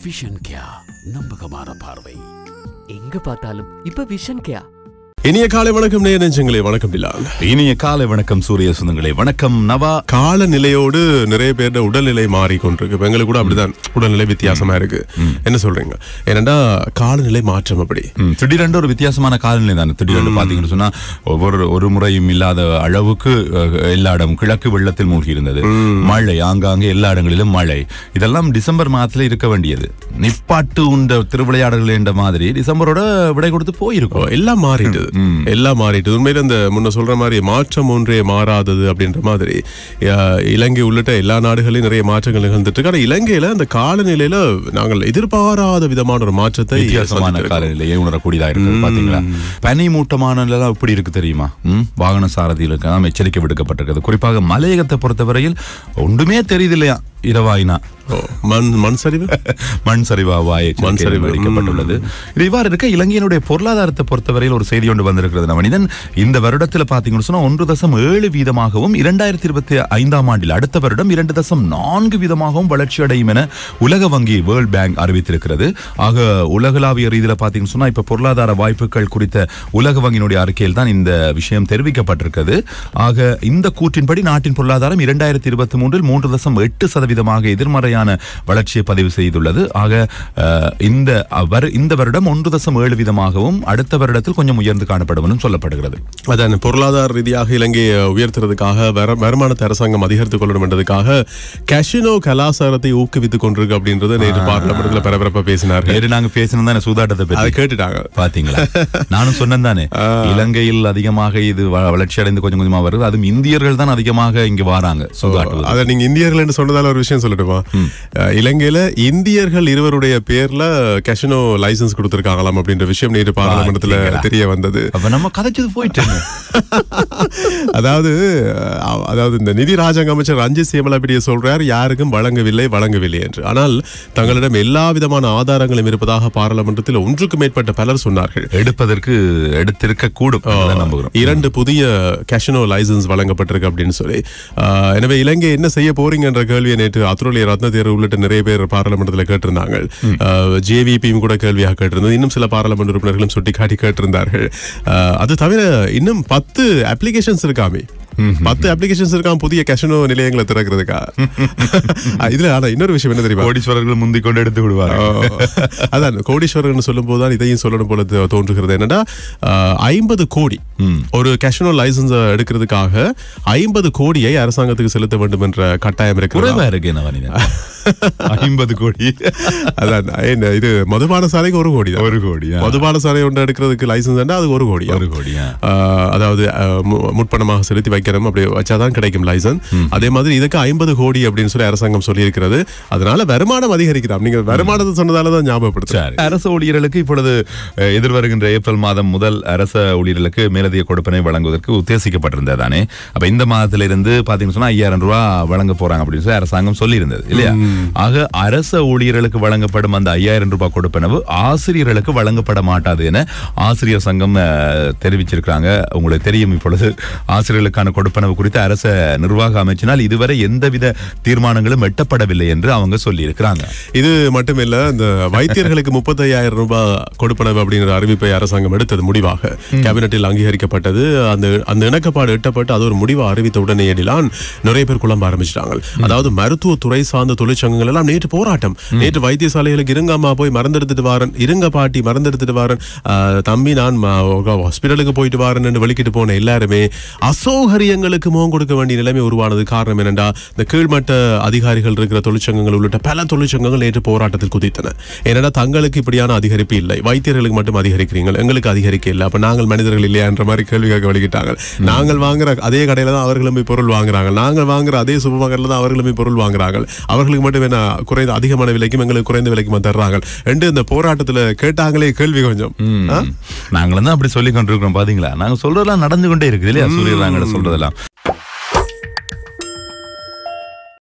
Vision கியா நம்பகமான பார்வை எங்க பார்த்தாலும் இப்ப விஷன் கேயா இனிய காலை வணக்கம் நேய நெஞ்சங்களே வணக்கம் பிலால் இனிய காலை வணக்கம் சூரிய சொந்தங்களே வணக்கம் நவா காலநிலையோடு நிறைய பேரோட உடல்நிலை மாறிக்கொண்டிருக்கு இப்ப எங்களுக்கு கூட அப்படிதான் உடல்நிலை வித்தியாசமா இருக்கு என்ன சொல்றீங்க ஏனண்டா காலநிலை மாற்றம் அப்படி ம், திடீரென்று ஒரு வித்தியாசமான காலநிலை தானே திடீரென்று பாத்தீங்கன்னு சொன்னா ஒவ்வொரு ஒரு முறையும் இல்லாத அளவுக்கு அஹ், எல்லா இடம் கிழக்கு வெள்ளத்தில் மூழ்கி இருந்தது மழை ஆங்காங்கே எல்லா இடங்களிலும் மழை இதெல்லாம் டிசம்பர் மாதத்துல இருக்க வேண்டியது நிப்பாட்டு உண்ட திருவிளையாடல்கள் என்ற மாதிரி டிசம்பரோட விடை கொடுத்து போயிருக்கோம் எல்லாம் மாறிட்டது எல்லாம் மாறிட்டது உண்மையில இந்த முன்ன சொல்ற மாதிரி மாற்றம் ஒன்றே மாறாதது அப்படின்ற மாதிரி அஹ், இலங்கை உள்ளிட்ட எல்லா நாடுகளிலும் நிறைய மாற்றங்கள் நிகழ்ந்துட்டு இருக்கு ஆனா இலங்கையில அந்த காலநிலையில நாங்கள் எதிர்பாராத விதமான ஒரு மாற்றத்தை வித்தியாசமான சந்தித்திருக்கிறோம். காலநிலையை உணரக்கூடியதா இருக்குது பாத்தீங்களா பனி மூட்டமான நிலம் எப்படி இருக்கு தெரியுமா ம்? வாகன சாரதிகளுக்கு தான் எச்சரிக்கை விடுக்கப்பட்டிருக்கிறது குறிப்பாக மலையகத்தை பொறுத்தவரையில் ஒன்றுமே தெரியுது இல்லையா இரவாயினா ஓ, மண் மண் சரிவு மண் சரிவாவாய் மண் சரிவு, அளிக்கப்பட்டுள்ளது இது இவ்வாறு இருக்க இலங்கையினுடைய பொருளாதாரத்தை பொறுத்தவரையில் ஒரு செய்தி ஒன்று வந்திருக்கிறது நம்ம மனிதன் இந்த வருடத்தில் பாத்தீங்கன்னு சொன்னா ஒன்று தசம் ஏழு வீதமாகவும் இரண்டாயிரத்தி இருபத்தி ஐந்தாம் ஆண்டில் அடுத்த வருடம் இரண்டு தசம் நான்கு வீதமாகவும் வளர்ச்சி அடையும் என உலக வங்கி வேர்ல்ட் பேங்க் அறிவித்திருக்கிறது ஆக உலகளாவிய ரீதியில பாத்தீங்கன்னு சொன்னா இப்ப பொருளாதார வாய்ப்புகள் குறித்த உலக வங்கியினுடைய அறிக்கையில் தான் இந்த விஷயம் தெரிவிக்கப்பட்டிருக்கிறது ஆக இந்த கூற்றின்படி நாட்டின் பொருளாதாரம் இரண்டாயிரத்தி இருபத்தி மூன்றில் மூன்று தசம் எட்டு சதவீதமாக எதிர்மறையான வளர்ச்சியை பதிவு செய்துள்ளது ஆக அஹ், இந்த அவர் இந்த வருடம் ஒன்று தசம் ஏழு வீதமாகவும் அடுத்த வருடத்தில் கொஞ்சம் உயர்ந்து காணப்படும் என்றும் சொல்லப்படுகிறது அதான் பொருளாதார ரீதியாக இலங்கையை உயர்த்துறதுக்காக வர- வருமானத்தை அரசாங்கம் அதிகரித்துக் கொள்ளணும் என்றதுக்காக கேஷினோ கலாச்சாரத்தை ஊக்குவித்துக் கொண்டிருக்கு அப்படின்றத நேற்று பார்லமெண்ட்ல பரபரப்பா பேசினார்கள் நேரு நாங்க பேசணும் தானே சூதாட்டத்தை அதை பற்றி கேட்டுட்டாங்க பாத்தீங்களா நானும் சொன்னேன் தானே இலங்கையில் அதிகமாக இது வ- வளர்ச்சி அடைந்து கொஞ்சம் கொஞ்சமா வருது அதுவும் இந்தியர்கள் தான் அதிகமாக இங்க வராங்க சூதாட்டுவது அத நீங்க இந்தியர்கள் என்று சொன்னதால ஒரு விஷயம் சொல்லட்டுமா அஹ், இலங்கையில இந்தியர்கள் இருவருடைய பேர்ல கேஷினோ லைசன்ஸ் கொடுத்திருக்காங்களாம் அப்படின்ற விஷயம் நேற்று பார்லமெண்ட்ல பாத்தீங்களா? தெரிய வந்தது அப்ப நம்ம கதைச்சது போயிட்டு அதாவது அஹ், அதாவது இந்த நிதி ராஜாங்க அமைச்சர் ரஞ்சித் சேமலாபிடிய சொல்றார் யாருக்கும் வழங்கவில்லை வழங்கவில்லை என்று ஆனால் தங்களிடம் எல்லா விதமான ஆதாரங்களும் இருப்பதாக பாராளுமன்றத்தில் ஒன்றுக்கு மேற்பட்ட பலர் சொன்னார்கள் எடுப்பதற்கு எடுத்திருக்க கூடும் என்றுதான் நம்புகிறோம் இரண்டு புதிய கேஷனோ லைசன்ஸ் வழங்கப்பட்டிருக்கு அப்படின்னு சொல்லி ஆஹ், எனவே இலங்கை என்ன செய்ய போறீங்கன்ற கேள்வியை நேற்று அத்துரலி ரத்ன தேர்வு உள்ளிட்ட நிறைய பேர் பாராளுமன்றத்தில் கேட்டிருந்தாங்க ஜேவிபியும் கூட கேள்வியாக கேட்டிருந்தது இன்னும் சில பாராளுமன்ற உறுப்பினர்களும் சுட்டிக்காட்டி கேட்டிருந்தார்கள் ஆஹ், அது தவிர இன்னும் பத்து அப்ளிகேஷன்ஸ் இருக்காமே பத்து அப்ளிகேஷன்ஸ் இருக்காம புதிய கேஷனோ நிலையங்களை திறக்கிறதுக்கா ஆஹ், இதுல ஆனா இன்னொரு விஷயம் என்ன தெரியுமா கோடீஸ்வரர்கள் முந்திக் கொண்டு எடுத்து விடுவாங்க அதான் கோடீஸ்வரர்னு சொல்லும் போதுதான் இதையும் சொல்லணும் போல தோ- தோன்றுகிறது என்னன்னா ஐம்பது கோடி ஒரு கேஷனோ லைசன்ஸ் எடுக்கிறதுக்காக ஐம்பது கோடியை அரசாங்கத்துக்கு செலுத்த வேண்டும் என்ற கட்டாயம் இருக்கிறது குறைவா இருக்கு என்ன வனிதா ஐம்பது கோடி அதான் என்ன இது மதுபான சாலைக்கு ஒரு கோடி தான். ஒரு கோடி, ஆ. மதுபான சாலை ஒன்று எடுக்கிறதுக்கு லைசன்ஸ் அது ஒரு கோடி ஒரு கோடியா ஆஹ் அதாவது ஆஹ் மு- முற்பணமாக செலுத்தி வைக்கிறோம் அப்படி வச்சாதான் கிடைக்கும் லைசன்ஸ் அதே மாதிரி இதுக்கு ஐம்பது கோடி அப்படின்னு சொல்லி அரசாங்கம் சொல்லியிருக்கிறது அதனால வருமானம் அதிகரிக்கலாம் நீங்க வருமானத்தை சொன்னதால தான் ஞாபகப்படுத்துறேன் சரி. அரச ஊழியர்களுக்கு இப்பொழுது அஹ், எதிர்வருகின்ற ஏப்ரல் மாதம் முதல் அரச ஊழியர்களுக்கு மேலதிக கொடுப்பனை வழங்குவதற்கு உத்தேசிக்கப்பட்டிருந்தது தானே அப்ப இந்த மாதத்திலிருந்து பாத்தீங்கன்னு சொன்னா ஐயாயிரம் ரூபாய் வழங்க போறாங்க அப்படின்னு சொல்லி அரசாங்கம் சொல்லி இருந்தது இல்லையா ஆக அரச ஊழியர்களுக்கு வழங்கப்படும் அந்த ஐயாயிரம் ரூபாய் கொடுப்பனவு ஆசிரியர்களுக்கு வழங்கப்பட மாட்டாது என ஆசிரியர் சங்கம் அஹ், தெரிவிச்சிருக்காங்க உங்களுக்கு தெரியும் இப்பொழுது ஆசிரியர்களுக்கான கொடுப்பனவு குறித்து அரச நிர்வாக அமைச்சினால் இதுவரை எந்தவித தீர்மானங்களும் எட்டப்படவில்லை என்று அவங்க சொல்லி இருக்கிறாங்க இது மட்டுமில்ல இந்த வைத்தியர்களுக்கு முப்பத்தையாயிரம் ரூபாய் கொடுப்பனவு அப்படிங்கிற அறிவிப்பை அரசாங்கம் எடுத்தது முடிவாக கேபினட்டில் அங்கீகரிக்கப்பட்டது அந்த அந்த இணக்கப்பாடு எட்டப்பட்டு அது ஒரு முடிவை அறிவித்த உடனே எடிலான் நிறைய பேர் குழம்ப ஆரம்பிச்சிட்டாங்க அதாவது மருத்துவ துறை சார்ந்த தொழிற்சங்கங்கள் எல்லாம் நேற்று போராட்டம் நேற்று வைத்தியசாலைகளுக்கு இருங்கம்மா போய் மறந்தெடுத்துட்டு வாரன் இருங்க பாட்டி மறந்தெடுத்துட்டு வாரன் ஆஹ், தம்பி நான் ஹாஸ்பிட்டலுக்கு போயிட்டு வாரன் என்று வெளிக்கிட்டு போன எல்லாருமே அசௌகரியங்களுக்கு முகம் கொடுக்க வேண்டிய நிலைமை உருவானது காரணம் என்னண்டா இந்த கீழ்மட்ட அதிகாரிகள் இருக்கிற தொழிற்சங்கங்கள் உள்ளிட்ட பல தொழிற்சங்கங்கள் நேற்று போராட்டத்தில் குதித்தன ஏன்னா தங்களுக்கு இப்படியான அதிகரிப்பு இல்லை வைத்தியர்களுக்கு மட்டும் அதிகரிக்கிறீங்க எங்களுக்கு அதிகரிக்க இல்லை அப்ப நாங்கள் மனிதர்கள் இல்லையா என்ற மாதிரி கேள்வி கேட்க வலிக்கிட்டாங்க நாங்கள் வாங்குற அதே கடையில தான் அவர்களும் போய் பொருள் வாங்குறாங்க நாங்கள் வாங்குற அதே சூப்பர் மார்க்கெட்ல தான் அவர்களும் போய் பொருள் வாங்குறாங்க அவர்களுக்கு மட்டும் என்ன குறைந்த அதிகமான விலைக்கும் எங்களுக்கு குறைந்த விலைக்கும் தர்றாங்க ரெண்டு இந்த போராட்டத்துல கேட்டாங்களே கேள்வி கொஞ்சம் ஆ? நாங்களும் தான் அப்படி சொல்லி கொண்டிருக்கிறோம் பாத்தீங்களா நாங்க சொல்றதெல்லாம் நடந்து கொண்டே இருக்குது இல்லையா சூரியன் நாங்க சொல்றதெல்லாம்